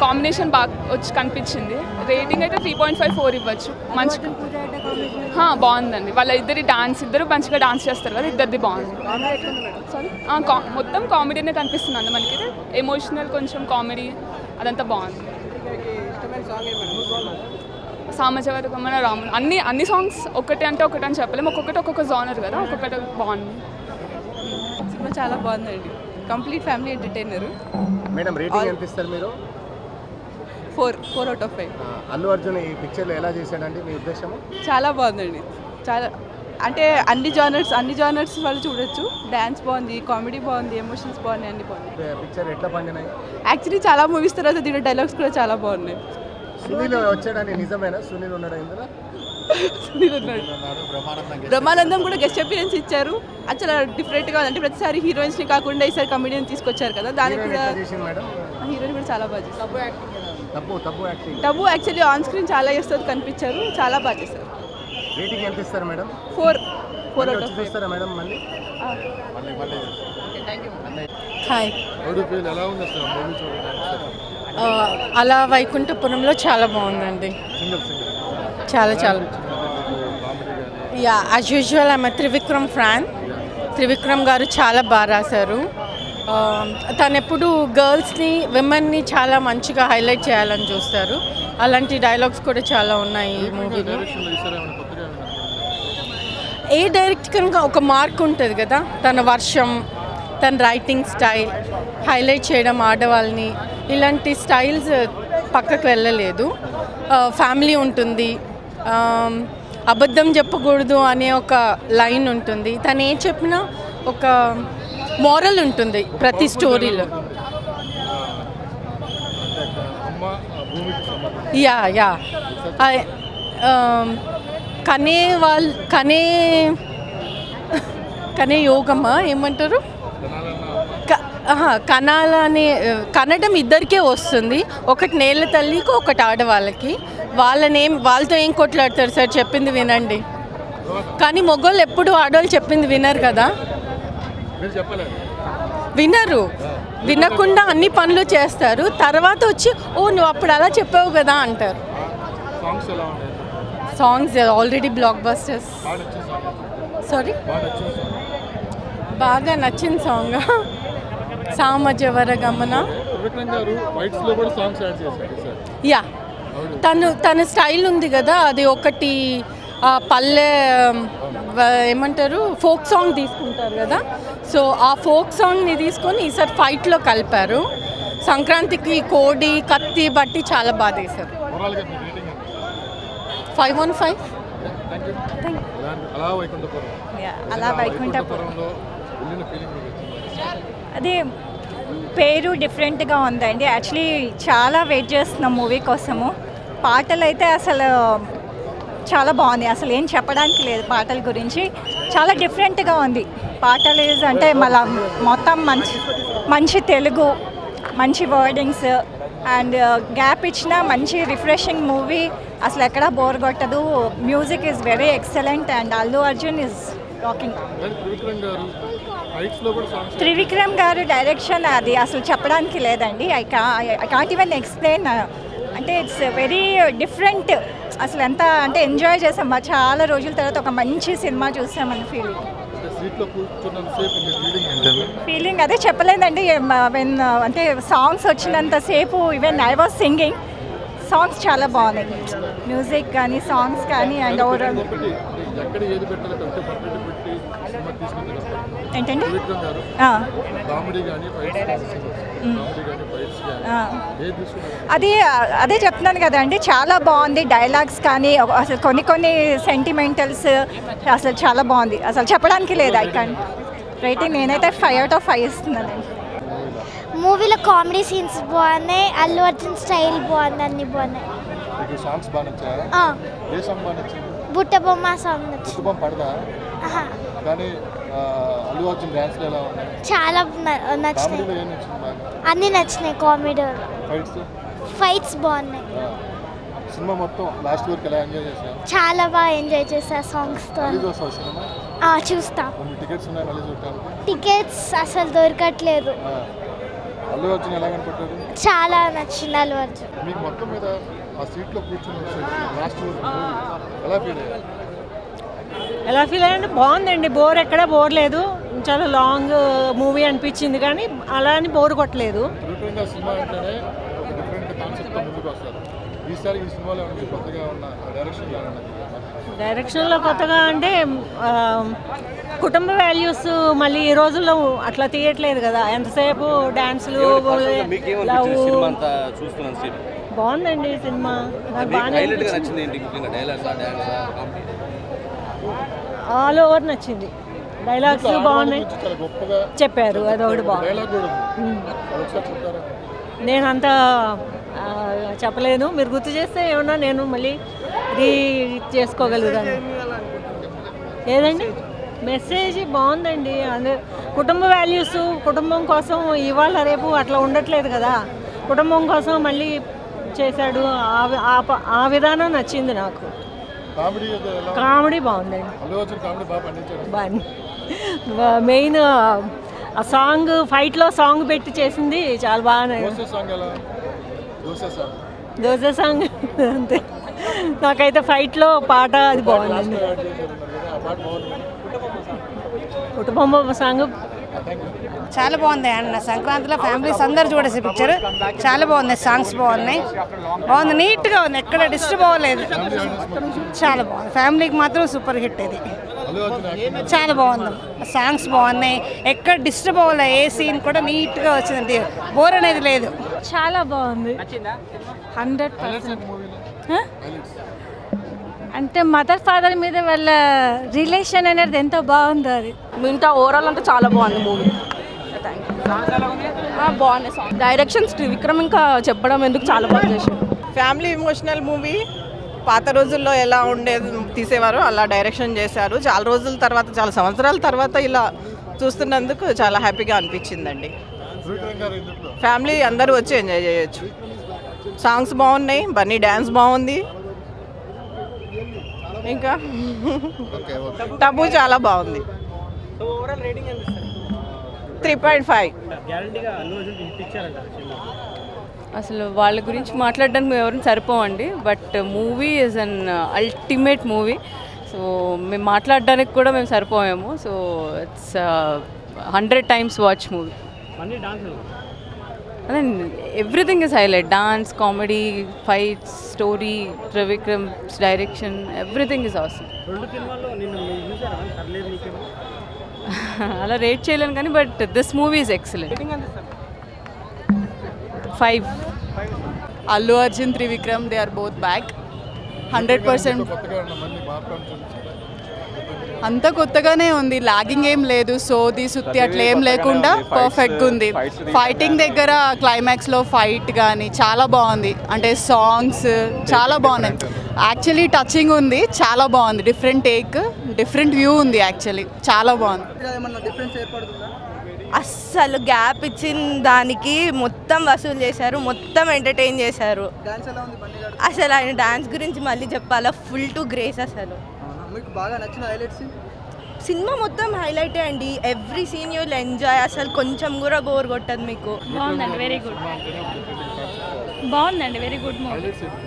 Combination బాగా వచ్చి కనిపించింది రేటింగ్ అయితే త్రీ పాయింట్ ఫైవ్ ఫోర్ ఇవ్వచ్చు మంచి హా, బాగుందండి వాళ్ళ ఇద్దరి డాన్స్ ఇద్దరు మంచిగా డాన్స్ చేస్తారు కదా ఇద్దరిది బాగుంది సారీ మొత్తం కామెడీనే కనిపిస్తుంది అండి మనకి ఎమోషనల్ కొంచెం కామెడీ అదంతా బాగుంది సామజవర్గమైన రాముడు అన్ని అన్ని సాంగ్స్ ఒకటి అంటే ఒకటి అని చెప్పలేము ఒక్కొక్కటి ఒక్కొక్క జానర్ కదా ఒక్కొక్కటి బాగుంది సినిమా చాలా బాగుందండి complete family entertainer madam rating ఎంత ఇస్తారు మీరు four four out of five ఆ, అల్లు అర్జున్ ఈ పిక్చర్లో ఎలా చేశాడండి మీ ఉద్దేశము చాలా బాగుందండి చాలా అంటే అన్ని జానర్స్ అన్ని జానర్స్ వాళ్ళు చూడొచ్చు డ్యాన్స్ బాగుంది కామెడీ బాగుంది ఎమోషన్స్ బాగున్నాయి అన్ని బాగున్నాయి పిక్చర్ ఎట్లా పండినాయి యాక్చువల్లీ చాలా మూవీస్ తర్వాత దీని డైలాగ్స్ కూడా చాలా బాగున్నాయి సునీల్ వచ్చాడని నిజమేనా సునీల్ ఉన్నాడా ఇందులో సునీల్ ఉన్నాడు. బ్రహ్మానందం కూడా గెస్ట్ అపీరెన్స్ ఇచ్చారు అది చాలా డిఫరెంట్గా ఉంది. అంటే ప్రతిసారి హీరోయిన్స్ని కాకుండా ఈసారి కమెడియన్ తీసుకొచ్చారు కదా దానికి హీరోయిన్ కూడా ఎట్లా చేసింది మేడం హీరోయిన్ కూడా చాలా బాగా చేశారు తప్పు తప్పు యాక్టింగ్ డబ్బు యాక్చువల్లీ ఆన్ స్క్రీన్ చాలా చేస్తుంది కనిపించారు చాలా బాగా చేశారు రేటింగ్ ఎంత ఇస్తారు మేడం ఫోర్ ఫోర్ మళ్ళీ అవుట్ వచ్చి ఆఫ్ చూస్తారా మేడం మళ్ళీ మళ్ళీ మళ్ళీ హాయ్ ఫీల్ ఎలా ఉంది అసలు మూవీ చూడండి ఆ, అలా వైకుంఠపురంలో చాలా బాగుందండి సింగిల్ సింగిల్ చాలా చాలా yeah as usual I'm Trivikram fan Trivikram garu చాలా బాగా రాశారు ఆ, తను ఎప్పుడు గర్ల్స్ని విమెన్ని చాలా మంచిగా హైలైట్ చేయాలని చూస్తారు అలాంటి డైలాగ్స్ కూడా చాలా ఉన్నాయి ఈ మూవీలో ఏ డైరెక్ట్గా ఒక మార్క్ ఉంటుంది కదా తన వర్షం తన రైటింగ్ స్టైల్ హైలైట్ చేయడం ఆడవాళ్ళని ఇలాంటి స్టైల్స్ పక్కకు వెళ్ళలేదు ఫ్యామిలీ ఉంటుంది ఆ, అబద్ధం చెప్పకూడదు అనే ఒక లైన్ ఉంటుంది తను ఏం చెప్పినా ఒక మోరల్ ఉంటుంది ప్రతి స్టోరీలో యా యా ఐ- ఆమ్, కనే వాళ్ళు కనే కనే యోగమ్మా ఏమంటారు క- ఆహా, కనాల అనే కనడం ఇద్దరికే వస్తుంది ఒకటి నేల తల్లికి ఒకటి ఆడవాళ్ళకి వాళ్ళనేం వాళ్ళతో ఏం కొట్లాడతారు సార్ చెప్పింది వినండి కానీ మొగోళ్ళు ఎప్పుడు ఆడవాళ్ళు చెప్పింది వినరు కదా వినరు వినకుండా అన్ని పనులు చేస్తారు తర్వాత వచ్చి ఓ నువ్వు అప్పుడు అలా చెప్పావు కదా అంటారు songs already blockbusters sorry బాగా నచ్చిన సాంగ్ సామజవర గమన యా తను తన స్టైల్ ఉంది కదా అది ఒకటి ఆ, పల్లె వ- ఏమంటారు ఫోక్ సాంగ్ తీసుకుంటారు కదా సో ఆ ఫోక్ సాంగ్ని తీసుకొని ఈసారి ఫైట్లో కలిపారు సంక్రాంతికి కోడి కత్తి బట్టి చాలా బాగా తీశారు ఫైవ్ వన్ ఫైవ్ అలా వైకుంఠపురం అలా వైకుంఠపురం వైకుంఠపురంలో వెళ్ళిన ఫీలింగ్ అదే పేరు డిఫరెంట్గా ఉందండి యాక్చువల్లీ చాలా వెయిట్ చేస్తున్నాం మూవీ కోసము పాటలు అయితే అసలు చాలా బాగుంది అసలు ఏం చెప్పడానికి లేదు పాటల గురించి చాలా డిఫరెంట్గా ఉంది పాటలు is అంటే మళ్ళా మొత్తం మంచి మంచి తెలుగు మంచి వర్డింగ్స్ అండ్ గ్యాప్ ఇచ్చిన మంచి రిఫ్రెషింగ్ మూవీ అసలు ఎక్కడా బోర్ కొట్టదు music is very excellent and Allu Arjun is rocking Trivikram garu fights లో కూడా సాంగ్స్ త్రివిక్రమ్ గారు డైరెక్షన్ అది అసలు చెప్పడానికి లేదండి I can I can't even explain అంటే ఇట్స్ వెరీ డిఫరెంట్ అసలు ఎంత అంటే ఎంజాయ్ చేసాం మా చాలా రోజుల తర్వాత ఒక మంచి సినిమా చూసామని ఫీలింగ్ సీట్ లో కూర్చున్నంత సేపు మీ ఫీలింగ్ ఏంటండి ఫీలింగ్ అదే చెప్పలేదండి వెన్ అంటే సాంగ్స్ వచ్చినంత సేపు even I was singing songs చాలా బాగున్నాయి మ్యూజిక్ కానీ సాంగ్స్ కానీ అండ్ ఓవరాల్ ఒకటి ఎక్కడ ఏది పెట్టాలి కరెక్ట్ పర్ఫెక్ట్ పెట్టి సినిమా తీసుకుంటున్నారు ఏంటండి త్రివిక్రమ్ గారు ఆ, కామెడీ కానీ ఫైట్స్ కామెడీ కానీ ఫైట్స్ కానీ ఆ. ఏది తీసుకున్నారు అది అదే చెప్తున్నాను కదండి చాలా బాగుంది డైలాగ్స్ కానీ ఒక- అసలు కొన్ని కొన్ని సెంటిమెంటల్స్ అసలు చాలా బాగుంది అసలు చెప్పడానికి లేదు ఐ కాన్ రేటింగ్ నేనైతే ఫైవ్ అవుట్ ఆఫ్ ఫైవ్ ఇస్తున్నానండి మూవీలో కామెడీ సీన్స్ బాగున్నాయి అల్లు అర్జున్ స్టైల్ బాగుంది అన్ని బాగున్నాయి మీకు సాంగ్స్ బాగా నచ్చాయా ఆ, ఏ సాంగ్ బాగా నచ్చింది బుట్ట బొమ్మ సాంగ్ నచ్చింది కుటుంబం పడదా ఆహా, కానీ ఆ, అల్లు అర్జున్ డ్యాన్స్లు ఎలా ఉన్నాయి చాలా న- నచ్చినాయి కామెడీలో ఏం నచ్చింది బాగా అన్నీ నచ్చినాయి కామెడీ ఫైట్స్ ఫైట్స్ బాగున్నాయి సినిమా మొత్తం లాస్ట్ వరకు ఎలా ఎంజాయ్ చేశారు చాలా బాగా ఎంజాయ్ చేసా సాంగ్స్తో మళ్ళీ చూస్తావు సినిమా చూస్తా కొన్ని టికెట్స్ ఉన్నాయి మళ్ళీ చూడటానికి టికెట్స్ అసలు దొరకట్లేదు ఆ. అల్లు అర్జున్ ఎలా కనపడ్డారు చాలా నచ్చింది అల్లు అర్జున్ మీకు మొత్తం మీద ఆ సీట్లో కూర్చుని లాస్ట్ ఎలా ఫీల్ అయ్యారు ఎలా ఫీల్ అయ్యండి బాగుందండి బోర్ ఎక్కడ బోర్ లేదు చాలా లాంగ్ మూవీ అనిపించింది కానీ అలా అని బోర్ కొట్టలేదు త్రిపురంగా సినిమా అంటేనే ఒక డిఫరెంట్ కాన్సెప్ట్తో ముందుకు వస్తారు ఈసారి ఈ సినిమాలో ఏమైనా కొత్తగా ఉన్న డైరెక్షన్ ఏమన్నా డైరెక్షన్లో కొత్తగా అంటే ఆ, కుటుంబ వాల్యూస్ మళ్ళీ ఈ రోజుల్లో అట్లా తీయట్లేదు కదా ఎంతసేపు డాన్సులు లవ్ సినిమా అంతా చూస్తున్నాను సీన్ బాగుందండి సినిమా నాకు బాగానే హైలైట్ గా అనిపించింది నచ్చింది ఏంటి ముఖ్యంగా dialogues dance comedy all over నచ్చింది డైలాగ్స్ బాగున్నాయి గురించి చాలా గొప్పగా చెప్పారు అదొకటి బాగుంది డైలాగ్ కూడా ఉంది అది ఒకసారి చెప్తారా నేను అంత ఆ, చెప్పలేను మీరు గుర్తు చేస్తే ఏమన్నా నేను మళ్ళీ రీ చేసుకోగలుగుతాను ఏదండి మెసేజ్ బాగుందండి అదే కుటుంబ వాల్యూస్ కుటుంబం కోసం ఇవాళ రేపు అట్లా ఉండట్లేదు కదా కుటుంబం కోసం మళ్ళీ చేశాడు ఆ వి- ఆ ప- ఆ విధానం నచ్చింది నాకు కామెడీ ఏదో ఎలా కామెడీ బాగుందండి అల్లు అర్జున్ కామెడీ బాగా పండించారు బాగా మెయిన్ ఆ సాంగ్ ఫైట్లో సాంగ్ పెట్టి చేసింది చాలా బాగా దోసే సాంగ్ ఎలా దోసే సాంగ్ దోశ సాంగ్ అంతే నాకైతే ఫైట్లో పాట అది బాగుందండి యాడ్ చేశారు కదా ఆ పాట బాగుంది కుటుంబం సాంగ్ చాలా బాగుంది అన్న సంక్రాంతిలో ఫ్యామిలీస్ అందరు చూడేసి పిక్చర్ చాలా బాగుంది సాంగ్స్ బాగున్నాయి బాగుంది నీట్గా ఉంది ఎక్కడ డిస్టర్బ్ అవ్వలేదు చాలా బాగుంది ఫ్యామిలీకి మాత్రం సూపర్ హిట్ ఇది అల్లు అర్జున్ యాక్టింగ్ చాలా బాగుంది సాంగ్స్ బాగున్నాయి ఎక్కడ డిస్టర్బ్ అవ్వలేదు ఏ సీన్ కూడా నీట్గా వచ్చింది బోర్ అనేది లేదు చాలా బాగుంది హండ్రెడ్ హైలైట్స్ మూవీలో హైలైట్స్ అంటే మదర్ ఫాదర్ మీద వాళ్ళ రిలేషన్ అనేది ఎంతో బాగుందో అది మిగతా ఓవరాల్ అంతా చాలా బాగుంది మూవీ బాగున్నాయి సాంగ్ డైరెక్షన్స్ విక్రమ్ ఇంకా చెప్పడం ఎందుకు చాలా బాగా చేశారు ఫ్యామిలీ ఇమోషనల్ మూవీ పాత రోజుల్లో ఎలా ఉండేది తీసేవారో అలా డైరెక్షన్ చేశారు చాలా రోజుల తర్వాత చాలా సంవత్సరాల తర్వాత ఇలా చూస్తున్నందుకు చాలా హ్యాపీగా అనిపించిందండి త్రివిక్రమ్ గారు ఇందులో ఫ్యామిలీ అందరూ వచ్చి ఎంజాయ్ చేయొచ్చు సాంగ్స్ బాగున్నాయి బన్నీ డ్యాన్స్ బాగుంది ఇంకా ఓకే ఓకే టబు చాలా బాగుంది త్రీ పాయింట్ ఫైవ్ అసలు వాళ్ళ గురించి మాట్లాడడానికి మేము ఎవరిని సరిపోమండి but movie is an ultimate movie so మేము మాట్లాడడానికి కూడా మేము సరిపోయాము so it's hundred times watch movie అదే everything is highlight dance comedy fights story Trivikram's direction everything is అవసరం అలా రేట్ చేయలేను కానీ but this movie is excellent five Allu Arjun Trivikram they are both back hundred percent కొత్తగా ఉన్న మళ్ళీ మార్పు అని చూపించారు అంత కొత్తగానే ఉంది లాగింగ్ ఏం లేదు సోది సుత్తి అట్లా ఏం లేకుండా పర్ఫెక్ట్గా ఉంది ఫైటింగ్ దగ్గర క్లైమాక్స్లో ఫైట్ కానీ చాలా బాగుంది అంటే సాంగ్స్ చాలా బాగున్నాయి యాక్చువల్లీ టచింగ్ ఉంది చాలా బాగుంది డిఫరెంట్ టేక్ డిఫరెంట్ వ్యూ ఉంది యాక్చువల్లీ చాలా బాగుంది అస్సలు గ్యాప్ ఇచ్చిన దానికి మొత్తం వసూలు చేశారు మొత్తం ఎంటర్టైన్ చేశారు అసలు ఆయన డాన్స్ గురించి మళ్ళీ చెప్పాలా ఫుల్ టు గ్రేస్ అసలు సినిమా మొత్తం హైలైటే అండి ఎవ్రీ సీన్ యూల్ ఎంజాయ్ అసలు కొంచెం కూడా బోర్ కొట్టదు మీకు బాగుందండి వెరీ గుడ్ బాగుందండి వెరీ గుడ్ మూవీ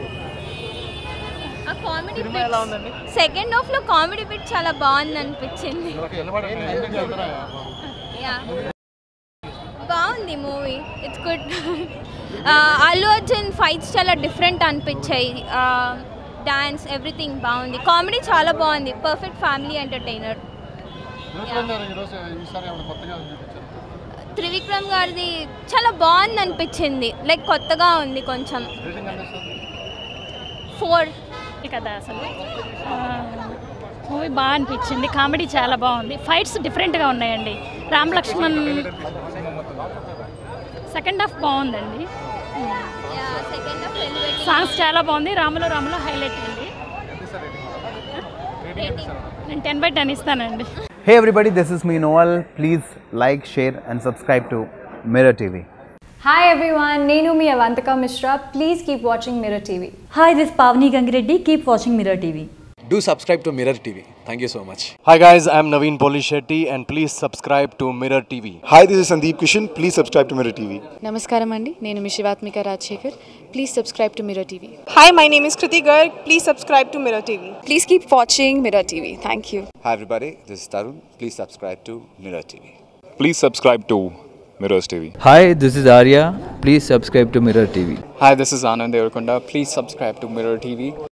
ఆ కామెడీ సెకండ్ హాఫ్ లో కామెడీ బిట్ చాలా బాగుంది అనిపించింది ఓకే ఎలా ఎండింగ్ వెళ్తారా యా బాగుంది movie it's good Allu Arjun fights చాలా డిఫరెంట్ అనిపించాయి డాన్స్ ఎవ్రీథింగ్ బాగుంది కామెడీ చాలా బాగుంది పర్ఫెక్ట్ ఫ్యామిలీ ఎంటర్టైనర్ త్రివిక్రమ్ గారు ఈరోజు ఈసారి ఏమైనా కొత్తగా చూపించారు త్రివిక్రమ్ గారిది చాలా బాగుంది అనిపించింది లైక్ కొత్తగా ఉంది కొంచెం రేటింగ్ అందిస్తుంది ఫోర్ కదా అసలు మూవీ బాగా అనిపించింది కామెడీ చాలా బాగుంది ఫైట్స్ డిఫరెంట్గా ఉన్నాయండి రామ్ లక్ష్మణ్ సెకండ్ హాఫ్ బాగుందండి సెకండ్ హాఫ్ ఎలివేటింగ్ సాంగ్స్ చాలా బాగుంది రాములో రాములో హైలైట్ అండి నేను టెన్ బై టెన్ ఇస్తానండి Hey everybody, this is me Noel. Please like, share, and subscribe to Mirror TV. Hi everyone, Nenu mi Avantika Mishra. Please keep watching Mirror TV. Hi, this is Pavni Gangireddy. Keep watching Mirror TV. Do subscribe to Mirror TV. Thank you so much. Hi guys, I'm Naveen Polishetty and please subscribe to Mirror TV. Hi, this is Sandeep Kishan. Please subscribe to Mirror TV. నమస్కారం అండి నేను మీ Shivathmika Rajasekhar please subscribe to Mirror TV Hi, my name is Kriti Garg. Please subscribe to Mirror TV. Please keep watching Mirror TV thank you Hi everybody, this is Tarun. Please subscribe to Mirror TV. Please subscribe to Mirrors TV. Hi, this is Arya. Please subscribe to Mirror TV. Hi, this is Anand Devarkonda. Please subscribe to Mirror TV.